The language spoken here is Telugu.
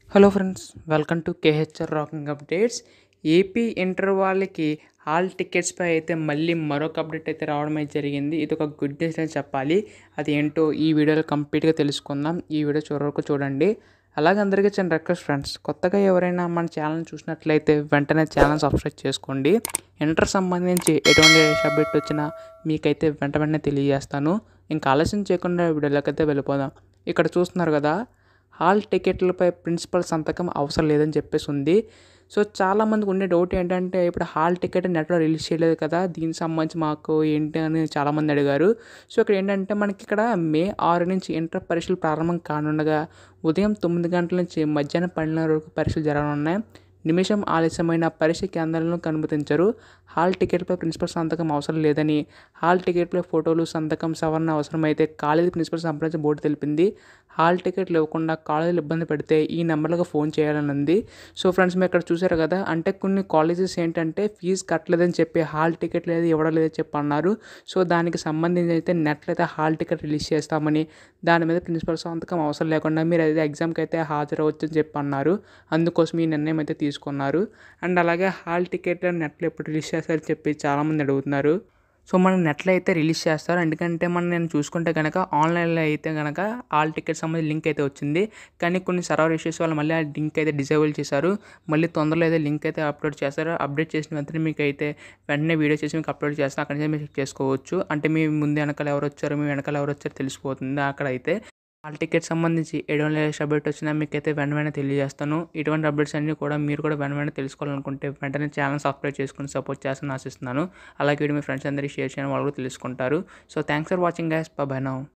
hello friends welcome to KHR rocking updates AP inter వాళ్ళకి హాల్ టికెట్స్పై అయితే మళ్ళీ మరొక అప్డేట్ అయితే రావడం అయితే జరిగింది ఇది ఒక గుడ్ న్యూస్ అని చెప్పాలి అది ఏంటో ఈ వీడియోలో కంప్లీట్గా తెలుసుకుందాం ఈ వీడియో చివరి వరకు చూడండి అలాగే అందరికీ చిన్న రిక్వెస్ట్ ఫ్రెండ్స్ కొత్తగా ఎవరైనా మన ఛానల్ చూసినట్లయితే వెంటనే ఛానల్ సబ్స్క్రైబ్ చేసుకోండి ఇంటర్ సంబంధించి ఎటువంటి అప్డేట్ వచ్చినా మీకైతే వెంట వెంటనే తెలియజేస్తాను ఇంకా ఆలస్యం చేయకుండా వీడియోలోకి అయితే వెళ్ళిపోదాం ఇక్కడ చూస్తున్నారు కదా హాల్ టికెట్లపై ప్రిన్సిపల్ సంతకం అవసరం లేదని చెప్పేసి ఉంది సో చాలామందికి ఉండే డౌట్ ఏంటంటే ఇప్పుడు హాల్ టికెట్ నెట్లో రిలీజ్ చేయలేదు కదా దీనికి సంబంధించి మాకు ఏంటి అని చాలామంది అడిగారు సో ఇక్కడ ఏంటంటే మనకి ఇక్కడ మే ఆరు నుంచి ఇంటర్ పరీక్షలు ప్రారంభం కానుండగా ఉదయం తొమ్మిది గంటల నుంచి మధ్యాహ్నం పన్నెండు వరకు పరీక్షలు జరగనున్నాయి నిమిషం ఆలస్యమైన పరీక్ష కేంద్రాలను కనుమతించరు హాల్ టికెట్పై ప్రిన్సిపల్ సంతకం అవసరం లేదని హాల్ టికెట్పై ఫోటోలు సంతకం సవరణ అవసరమైతే కాలేజీ ప్రిన్సిపల్ సంప్రదించి బోర్డు తెలిపింది హాల్ టికెట్లు ఇవ్వకుండా కాలేజీలు ఇబ్బంది పెడితే ఈ నెంబర్లకు ఫోన్ చేయాలని ఉంది సో ఫ్రెండ్స్ మీరు ఇక్కడ చూసారు కదా అంటే కొన్ని కాలేజెస్ ఏంటంటే ఫీజు కట్టలేదని చెప్పి హాల్ టికెట్ లేదు ఇవ్వడం లేదని చెప్పి అన్నారు సో దానికి సంబంధించి అయితే నెట్లో అయితే హాల్ టికెట్ రిలీజ్ చేస్తామని దాని మీద ప్రిన్సిపల్ సంతకం అవసరం లేకుండా మీరు అయితే ఎగ్జామ్కి అయితే హాజరవచ్చు అని చెప్పి అన్నారు అందుకోసం ఈ నిర్ణయం అయితే తీసుకున్నారు అండ్ అలాగే హాల్ టికెట్ నెట్లో ఎప్పుడు రిలీజ్ చేస్తారని చెప్పి చాలామంది అడుగుతున్నారు సో మనం నెట్లో అయితే రిలీజ్ చేస్తారు ఎందుకంటే మనం నేను చూసుకుంటే కనుక ఆన్లైన్లో అయితే కనుక ఆల్ టికెట్ సంబంధించి లింక్ అయితే వచ్చింది కానీ కొన్ని సర్వర్ ఇష్యూస్ వల్ల మళ్ళీ ఆ లింక్ అయితే డిజేబుల్ చేశారు మళ్ళీ తొందరలో అయితే లింక్ అయితే అప్లోడ్ చేస్తారు అప్డేట్ చేసిన వెంటనే మీకు అయితే వెంటనే వీడియో చేసి మీకు అప్లోడ్ చేస్తాను అక్కడ నుంచి మీరు చెక్ చేసుకోవచ్చు అంటే మీ ముందు వెనకాల ఎవరు వచ్చారు మీ వెనకాల ఎవరు వచ్చారు తెలిసిపోతుంది అక్కడ అయితే హాల్ టికెట్ సంబంధించి ఎటువంటి లేటెస్ట్ అప్డేట్ వచ్చినా మీకు అయితే వెంట వెంటనే తెలియజేస్తాను ఇటువంటి అప్డేట్స్ అన్నీ కూడా మీరు కూడా వెంట వెంటనే తెలుసుకోవాలనుకుంటే వెంటనే ఛానల్ సబ్స్క్రైబ్ చేసుకుని సపోర్ట్ చేస్తాను ఆశిస్తున్నాను అలాగే వీడియో మీ ఫ్రెండ్స్ అందరికీ షేర్ చేయడం వాళ్ళు కూడా తెలుసుకుంటారు so thanks for watching guys bye now